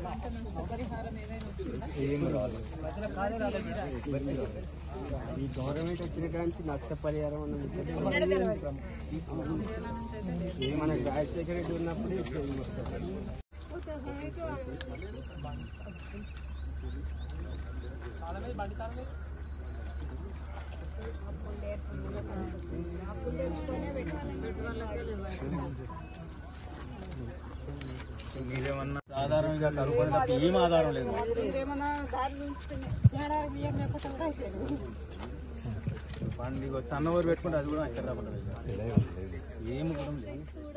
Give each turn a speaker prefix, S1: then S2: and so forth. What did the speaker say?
S1: పంట నష్టపరిహారం ఏదైనా వచ్చిందా
S2: ఏం రాలేదు ఈ గవర్నమెంట్ వచ్చిన కాంచి నష్టపరిహారం అన్నది ఏ మన రాజశేఖర రెడ్డి ఉన్నప్పుడు ఇప్పుడు ఏం వస్తుంది?
S3: మీరేమన్నా ఆధారం ఇక కనుక్కొని తప్ప ఏం ఆధారం లేదు
S1: మీరేమన్నా దారి ఉంచుకుని ఏడాది బియ్యం లేకపోతే కూడా అయిపోయింది
S3: పండుగ వచ్చి అన్నవారు పెట్టుకుంటే అది కూడా ఎక్కడ రాకుండా ఏం కూడా లేదు